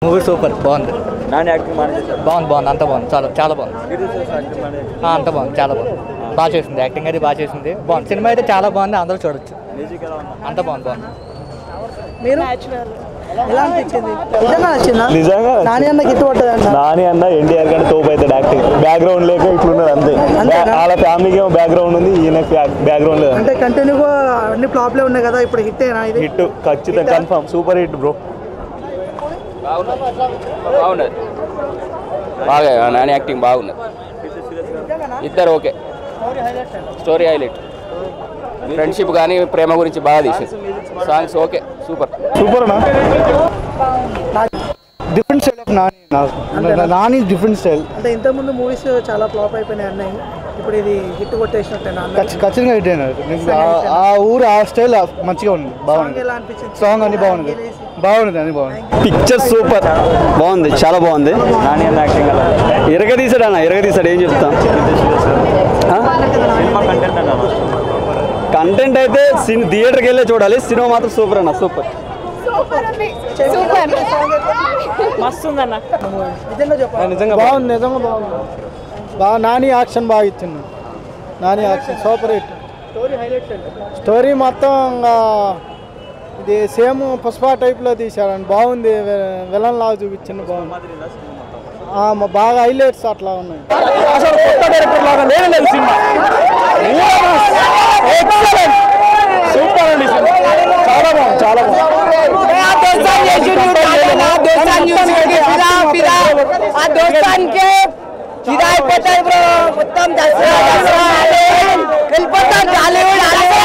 Movie super బాగుంది Nani acting బాగా చేశారు బాగుంది బాగుంది అంత బాగుంది చాలా చాలా బాగుంది కీర్తి సురేష్ యాక్టింగ్ బాగా చేశారు ఆ, అంత బాగుంది చాలా బాగుంది బాగా చేసింది యాక్టింగ్ అది బాగా చేసింది బాగుంది సినిమా అయితే చాలా బాగుంది అందరూ చూడొచ్చు మ్యూజిక్ ఎలా ఉంది అంత బాగుంది బాగుంది మీరు ఎలా అనిపించింది నిజంగా నచ్చిందా నిజంగా నాని అన్న గిట్టు పట్టదు అంట నాని అన్న ఎన్టీఆర్ కంటే తోపు అవుతాడు యాక్టింగ్ బ్యాక్గ్రౌండ్ లేక ఇట్లున్నది అంతే అంతేనా? వాళ్ళ ఫ్యామిలీకి ఏమో బ్యాక్గ్రౌండ్ ఉంది ఈయన బ్యాక్గ్రౌండ్ లేదు అంటే కంటిన్యూగా అన్ని ఫ్లాప్లే ఉన్నాయి కదా ఇప్పుడు హిట్ అయినా ఇది హిట్ ఖచ్చితంగా కన్ఫర్మ్ సూపర్ హిట్ బ్రో బాగున్నది బాగా నాని యాక్టింగ్ బాగున్నది ఇద్దరు ఓకే స్టోరీ హైలైట్ ఫ్రెండ్షిప్ కానీ ప్రేమ గురించి బాగా తీసింది సాంగ్స్ ఓకే సూపర్ సూపర్ అన్న డిఫరెంట్ స్టైల్ ఆఫ్ నాని నా- నాని డిఫరెంట్ స్టైల్ అంటే ఇంతకుముందు మూవీస్ చాలా ఫ్లాప్ అయిపోయినాయి అన్నాయి ఇప్పుడు ఇది హిట్ కొట్టేసినట్టేనా అన్న ఖచ్చి- ఖచ్చితంగా హిట్ అయినారు నీకు ఆ- ఆ ఊరు ఆ స్టైల్ మంచిగా ఉంది సాంగ్ బాగుంది ఎలా అనిపించింది సాంగ్ అన్ని బాగుంది బాగుంది అన్ని బాగుంది పిక్చర్ సూపర్ బాగుంది చాలా బాగుంది నాని అన్న యాక్టింగ్ ఎలా ఉంది? ఇరగ తీసాడు అన్న ఇరగ తీసాడు ఏం చెప్తాం సినిమా కంటెంట్ అన్న కంటెంట్ అయితే సిన్ థియేటర్కి వెళ్ళే చూడాలి సినిమా మాత్రం సూపర్ అన్న సూపర్ నిజంగా చెప్పాలి నిజంగా బాగుంది నిజంగా బాగుంది బాగా నాని యాక్షన్ బాగా ఇచ్చింది Nani action super hit story మొత్తం ఇంకా ఇది సేమ్ పుష్ప టైప్లో తీశారండి బాగుంది విలన్ లాగా చూపించింది బాగుంది ఆ, మ- బాగా హైలైట్స్ అట్లా ఉన్నాయి అసలు కొత్త డైరెక్టర్ లాగా లేదు లేదు సినిమా సూపర్ అండి సినిమా చాలా బాగుంది చాలా ఆ దోస్తానికి ఫిదా అయిపోతాయి బ్రో మొత్తం దసరా దసరా వెళ్ళిపోతాం హాలీవుడ్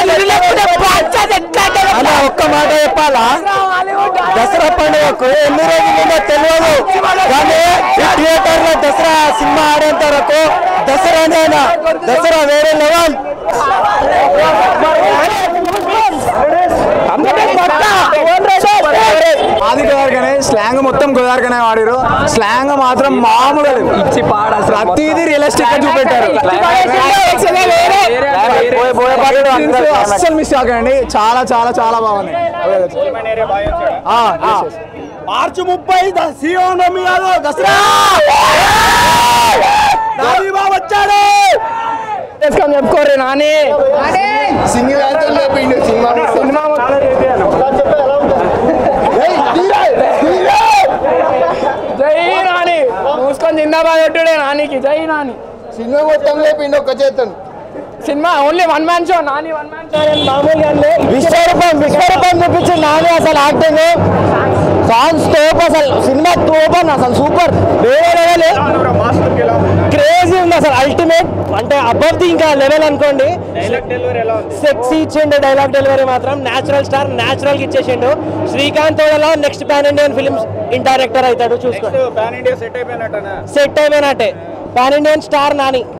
అన్న ఒక్క మాట చెప్పాలా దసరా పండుగకు ఎన్ని రోజులు ఉందో తెలియదు కానీ థియేటర్ లో దసరా సినిమా ఆడేంత వరకు దసరానేనా దసరా వేరే లెవెల్ ఆది గోదావరికనే స్లాంగ్ మొత్తం గోదావరికనే వాడిరు స్లాంగ్ మాత్రం మామూలు ఇచ్చి పాడ ప్రతిదీ రియలిస్టిక్ గా చూపెట్టారు అస్సలు మిస్ కాకండి చాలా చాలా చాలా బాగుంది మార్చి ముప్పై శ్రీరామనవమి కాదు దసరా నాని బాబు వచ్చాడు చెప్పుకోరు నాని సింగిల్ సినిమా జై నాని మూసుకొని జిందాబాద్ కొట్టుడే నానికి జై నాని సినిమా మొత్తం లేపిండి ఒక్క చేతను సినిమా only one man show Nani one man show మామూలుగా విశ్వరూపం విశ్వరూపం చూపించి నాని అసలు యాక్టింగ్ సాంగ్స్ తోపు అసలు సినిమా తోపు అన్న అసలు సూపర్ వేరే లెవెల్ క్రేజీ ఉంది అసలు అల్టిమేట్ అంటే అబవ్ ది ఇంకా లెవెల్ అనుకోండి సెక్సీ ఇచ్చిండు డైలాగ్ డెలివరీ మాత్రం నేచురల్ స్టార్ నేచురల్ గా ఇచ్చేసిండు Srikanth Odela next pan Indian films in director అవుతాడు చూసుకోండి సెట్ అయిపోయినట్టే పాన్ ఇండియన్ స్టార్ నాని